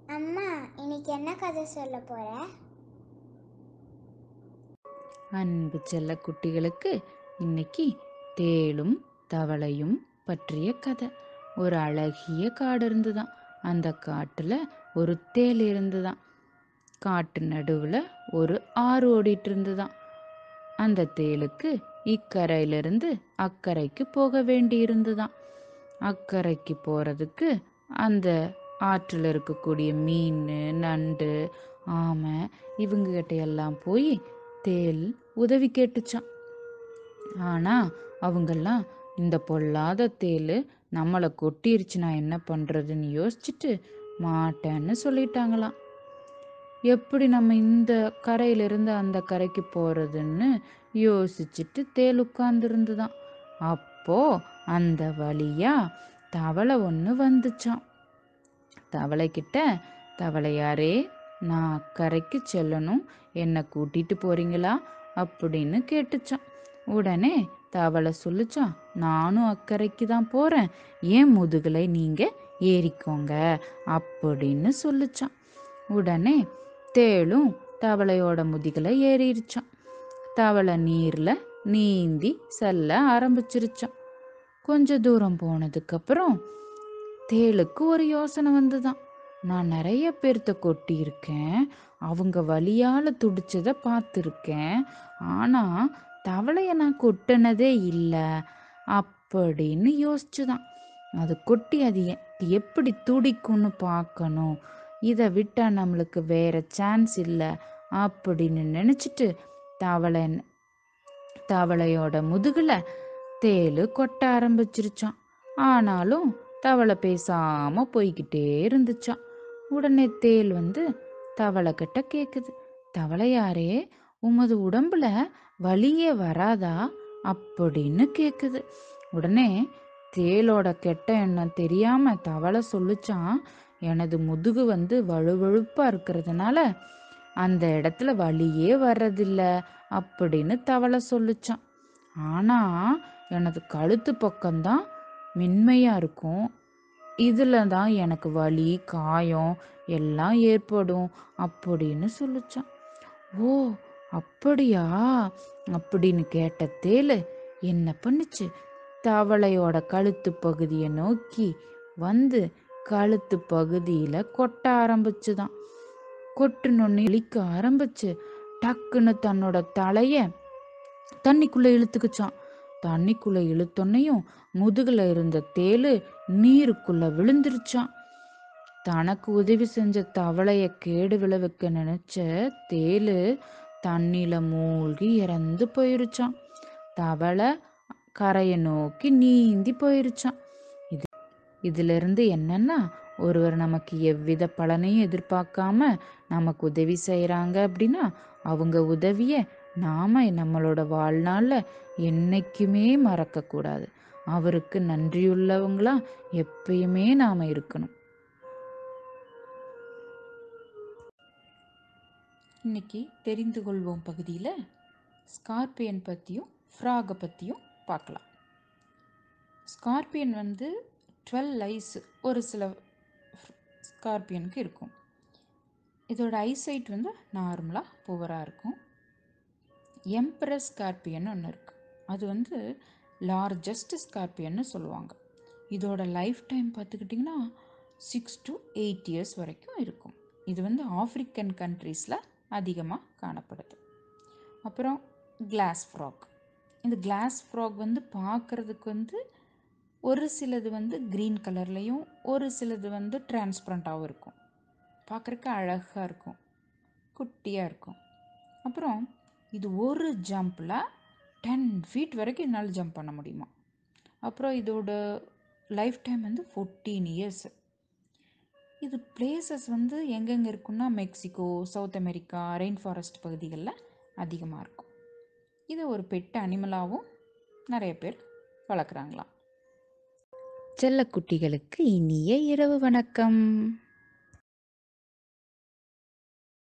அம்மா இன்னைக்கு என்ன கதை சொல்ல போற அன்பு செல்ல குட்டிகளுக்கு இன்னைக்கு தேளும் தவளையும் பற்றிய கதை ஒரு அழகிய காடு இருந்துதான் அந்த காட்டுல ஒரு தேள் இருந்துதான் காட்டு நடுவுல ஒரு ஆறு ஓடிட்டு இருந்துதான் அந்த தேளுக்கு இக்கரையிலிருந்து அக்கறைக்கு போக வேண்டி இருந்துதான் அக்கறைக்கு போறதுக்கு அந்த ஆற்றில் இருக்கக்கூடிய மீன் நண்டு ஆமை இவங்ககிட்ட எல்லாம் போய் தேள் உதவி கேட்டுச்சான் ஆனா அவங்கெல்லாம் இந்த பொல்லாத தேள் நம்மளை கொட்டிருச்சு நான் என்ன பண்றதுன்னு யோசிச்சுட்டு மாட்டேன்னு சொல்லிட்டாங்களாம் எப்படி நம்ம இந்த கரையிலிருந்து அந்த கரைக்கு போறதுன்னு யோசிச்சுட்டு தேள் உட்கார்ந்துருந்துதான் அப்போ அந்த வழியா தவளை ஒன்று வந்துச்சான் தவளைக்கிட்ட தவளையாரே நான் அக்கறைக்கு செல்லணும் என்னை கூட்டிட்டு போறீங்களா அப்படின்னு கேட்டுச்சான் உடனே தவளை சொல்லுச்சான் நானும் அக்கறைக்கு தான் போறேன் ஏன் முதுகலை நீங்க ஏறிக்கோங்க அப்படின்னு சொல்லுச்சான் உடனே தேளும் தவளையோட முதுகலை ஏறிடுச்சான் தவளை நீர்ல நீந்தி செல்ல ஆரம்பிச்சிருச்சான் கொஞ்ச தூரம் போனதுக்கப்புறம் தேளுக்கு ஒரு யோசனை வந்துதான் நான் நிறைய பேர்த்த கொட்டியிருக்கேன் அவங்க வலியால துடிச்சதை பார்த்துருக்கேன் ஆனா தவளைய நான் கொட்டினதே இல்லை அப்படின்னு யோசிச்சுதான் அது கொட்டி அது எ- எப்படி துடிக்கும்னு பார்க்கணும் இதை விட்டா நம்மளுக்கு வேற சான்ஸ் இல்லை அப்படின்னு நினச்சிட்டு தவளை தவளையோட முதுகுல தேளு கொட்ட ஆரம்பிச்சிருச்சான் ஆனாலும் தவளை பேசாம போய்கிட்டே இருந்துச்சான் உடனே தேள் வந்து தவளை கிட்ட கேக்குது தவளையாரே உமது உடம்புல வலியே வராதா அப்படின்னு கேக்குது உடனே தேளோட கெட்ட எண்ணம் தெரியாம தவளை சொல்லுச்சான் எனது முதுகு வந்து வழுவழுப்பா இருக்கிறதுனால அந்த இடத்துல வலியே வர்றதில்ல அப்படின்னு தவளை சொல்லுச்சான் ஆனா எனது கழுத்து பக்கம்தான் மென்மையா இருக்கும் இதுல தான் எனக்கு வலி காயம் எல்லாம் ஏற்படும் அப்படின்னு சொல்லுச்சான் ஓ அப்படியா அப்படின்னு கேட்ட தேளு என்ன பண்ணுச்சு தவளையோட கழுத்து பகுதியை நோக்கி வந்து கழுத்து பகுதியில கொட்ட ஆரம்பிச்சுதான் கொட்டுனொன்னு இழிக்க ஆரம்பிச்சு டக்குன்னு தன்னோட தலைய தண்ணிக்குள்ள இழுத்துக்குச்சான் தண்ணிக்குள்ள இழுத்தொன்னையும் முதுகுல இருந்த தேளு நீருக்குள்ள விழுந்துருச்சான் தனக்கு உதவி செஞ்ச தவளைய கேடு விளைவிக்க நினைச்ச தேளு தண்ணியில மூழ்கி இறந்து போயிருச்சான் தவளை கரையை நோக்கி நீந்தி போயிருச்சான் இது இதுல இருந்து என்னன்னா ஒருவர் நமக்கு எவ்வித பலனையும் எதிர்பார்க்காம நமக்கு உதவி செய்யறாங்க அப்படின்னா அவங்க உதவிய நாம நம்மளோட வாழ்நாள்ல என்னைக்குமே மறக்க கூடாது அவருக்கு நன்றியுள்ளவங்களா எப்பயுமே நாம இருக்கணும் இன்னைக்கு தெரிந்து கொள்வோம் பகுதியில் ஸ்கார்பியன் பற்றியும் ஃப்ராகை பற்றியும் பார்க்கலாம் ஸ்கார்பியன் வந்து டுவெல் ஐஸ் ஒரு சில ஸ்கார்பியனுக்கு இருக்கும் இதோட ஐசைட் வந்து நார்மலாக புவராக இருக்கும் எம்ப்ரஸ் ஸ்கார்பியன் ஒன்று இருக்குது அது வந்து லார்ஜஸ்ட் ஸ்கார்பியன்னு சொல்லுவாங்க இதோட லைஃப் டைம் பார்த்துக்கிட்டிங்கன்னா சிக்ஸ் to எயிட் இயர்ஸ் வரைக்கும் இருக்கும் இது வந்து ஆப்பிரிக்கன் கண்ட்ரீஸில் அதிகமாக காணப்படுது அப்புறம் கிளாஸ் ஃப்ராக் இந்த கிளாஸ் ஃப்ராக் வந்து பார்க்குறதுக்கு வந்து ஒரு சிலது வந்து க்ரீன் கலர்லேயும் ஒரு சிலது வந்து டிரான்ஸ்பரண்ட்டாகவும் இருக்கும் பார்க்குறக்கு அழகாக இருக்கும் குட்டியாக இருக்கும் அப்புறம் இது ஒரு ஜம்பில் டென் ஃபீட் வரைக்கும் இதனால் ஜம்ப் பண்ண முடியுமா அப்புறம் இதோட லைஃப் டைம் வந்து ஃபோர்டீன் இயர்ஸ் இது பிளேசஸ் வந்து எங்கெங்கே இருக்குன்னா Mexico South America rainforest பகுதிகளில் அதிகமாக இருக்கும் இது ஒரு பெட் அனிமலாகவும் நிறைய பேர் வளர்க்குறாங்களாம் செல்லக்குட்டிகளுக்கு இனிய இரவு வணக்கம்